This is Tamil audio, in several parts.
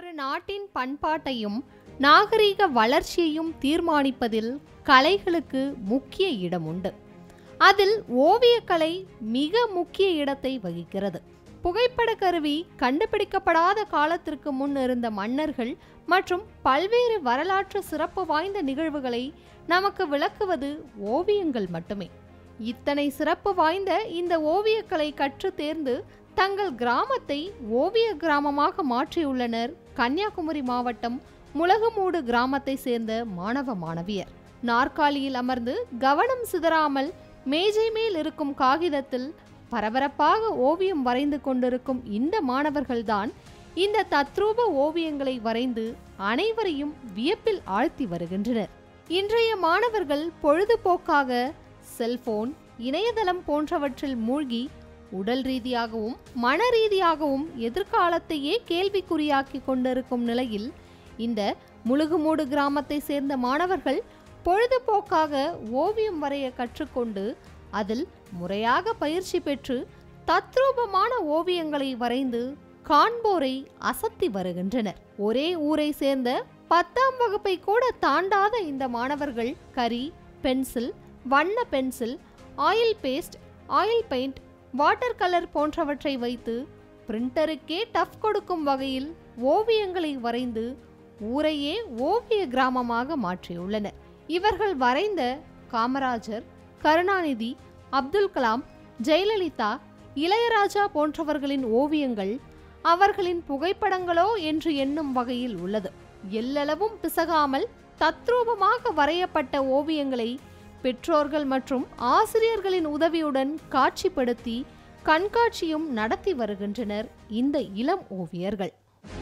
ஒரு நாட்டின் பண்பாட்டையும் நாகரிக வளர்ச்சியையும் தீர்மானிப்பதில் கலைகளுக்கு முக்கிய இடம் உண்டு அதில் ஓவியக்கலை மிக முக்கிய இடத்தை வகிக்கிறது புகைப்பட கருவி கண்டுபிடிக்கப்படாத காலத்திற்கு முன் இருந்த மன்னர்கள் மற்றும் பல்வேறு வரலாற்று சிறப்பு வாய்ந்த நிகழ்வுகளை நமக்கு விளக்குவது ஓவியங்கள் மட்டுமே இத்தனை சிறப்பு வாய்ந்த இந்த ஓவியக்கலை கற்று தேர்ந்து தங்கள் கிராமத்தை ஓவிய கிராமமாக மாற்றியுள்ளனர் கன்னியாகுமரி மாவட்டம் முளகுமூடு கிராமத்தை சேர்ந்த மாணவ மாணவியர் நாற்காலியில் அமர்ந்து கவனம் சிதறாமல் மேஜை மேல் இருக்கும் காகிதத்தில் பரபரப்பாக ஓவியம் வரைந்து கொண்டிருக்கும் இந்த மாணவர்கள்தான் இந்த தத்ரூப ஓவியங்களை வரைந்து அனைவரையும் வியப்பில் ஆழ்த்தி வருகின்றனர் இன்றைய மாணவர்கள் பொழுதுபோக்காக செல்போன் இணையதளம் போன்றவற்றில் மூழ்கி உடல் ரீதியாகவும் மன ரீதியாகவும் எதிர்காலத்தையே கேள்விக்குறியாக்கி கொண்டிருக்கும் நிலையில் இந்த முழுகுமூடு கிராமத்தை சேர்ந்த மாணவர்கள் பொழுதுபோக்காக ஓவியம் வரைய கற்றுக்கொண்டு அதில் முறையாக பயிற்சி பெற்று தத்ரூபமான ஓவியங்களை வரைந்து காண்போரை அசத்தி வருகின்றனர் ஒரே ஊரை சேர்ந்த பத்தாம் வகுப்பை கூட தாண்டாத இந்த மாணவர்கள் கரி பென்சில் வண்ண pencil oil paste oil paint water colour போன்றவற்றை வைத்து பிரிண்டருக்கே டஃப் கொடுக்கும் வகையில் ஓவியங்களை வரைந்து ஊரையே ஓவிய கிராமமாக மாற்றியுள்ளனர் இவர்கள் வரைந்த காமராஜர் கருணாநிதி அப்துல் கலாம் ஜெயலலிதா இளையராஜா போன்றவர்களின் ஓவியங்கள் அவர்களின் புகைப்படங்களோ என்று எண்ணும் வகையில் உள்ளது எல்லளவும் பிசகாமல் தத்ரூபமாக வரையப்பட்ட ஓவியங்களை பெற்றோர்கள் மற்றும் ஆசிரியர்களின் உதவியுடன் காட்சிப்படுத்தி கண்காட்சியும் நடத்தி வருகின்றனர் இந்த இளம் ஓவியர்கள்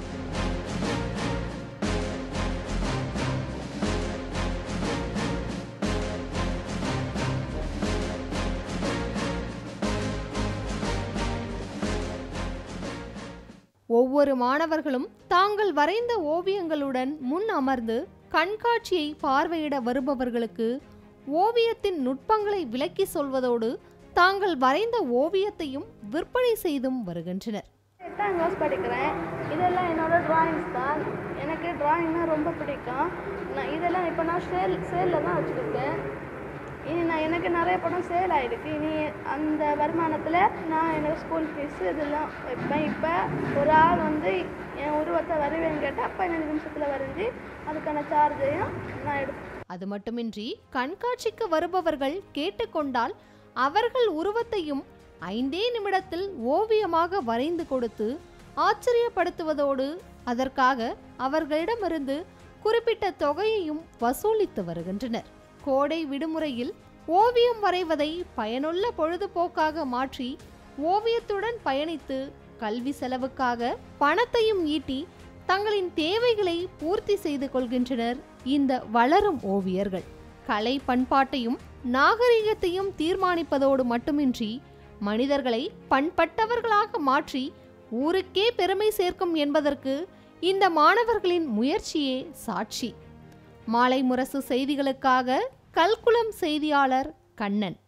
ஒவ்வொரு மாணவர்களும் தாங்கள் வரைந்த ஓவியங்களுடன் முன் அமர்ந்து கண்காட்சியை பார்வையிட வருபவர்களுக்கு ஓவியத்தின் நுட்பங்களை விளக்கி சொல்வதோடு தாங்கள் வரைந்த ஓவியத்தையும் விற்பனை செய்தும் வருகின்றனர் எட்டாம் கிளாஸ் படிக்கிறேன் இதெல்லாம் என்னோட டிராயிங்ஸ் தான் எனக்கு டிராயிங்னா ரொம்ப பிடிக்கும் நான் இதெல்லாம் இப்போ நான் சேல் சேலில் தான் வச்சுருக்கேன் இனி நான் எனக்கு நிறைய படம் சேல் ஆகிருக்கு இனி அந்த வருமானத்தில் நான் என்னோட ஸ்கூல் ஃபீஸ் இதெல்லாம் வைப்பேன் இப்போ ஒரு ஆள் வந்து என் உருவத்தை வரைவேன்னு கேட்டால் பதினஞ்சு நிமிஷத்தில் வரைஞ்சி அதுக்கான சார்ஜையும் நான் எடுப்பேன் அது மட்டுமின்றி கண்காட்சிக்கு வருபவர்கள் கேட்டுக்கொண்டால் அவர்கள் உருவத்தையும் ஐந்தே நிமிடத்தில் ஓவியமாக வரைந்து கொடுத்து ஆச்சரியப்படுத்துவதோடு அதற்காக அவர்களிடமிருந்து குறிப்பிட்ட தொகையையும் வசூலித்து வருகின்றனர் கோடை விடுமுறையில் ஓவியம் வரைவதை பயனுள்ள பொழுதுபோக்காக மாற்றி ஓவியத்துடன் பயணித்து கல்வி செலவுக்காக பணத்தையும் ஈட்டி தங்களின் தேவைகளை பூர்த்தி செய்து கொள்கின்றனர் இந்த வளரும் ஓவியர்கள் கலை பண்பாட்டையும் நாகரிகத்தையும் தீர்மானிப்பதோடு மட்டுமின்றி மனிதர்களை பண்பட்டவர்களாக மாற்றி ஊருக்கே பெருமை சேர்க்கும் என்பதற்கு இந்த மாணவர்களின் முயற்சியே சாட்சி மாலை முரசு செய்திகளுக்காக கல்குளம் செய்தியாளர் கண்ணன்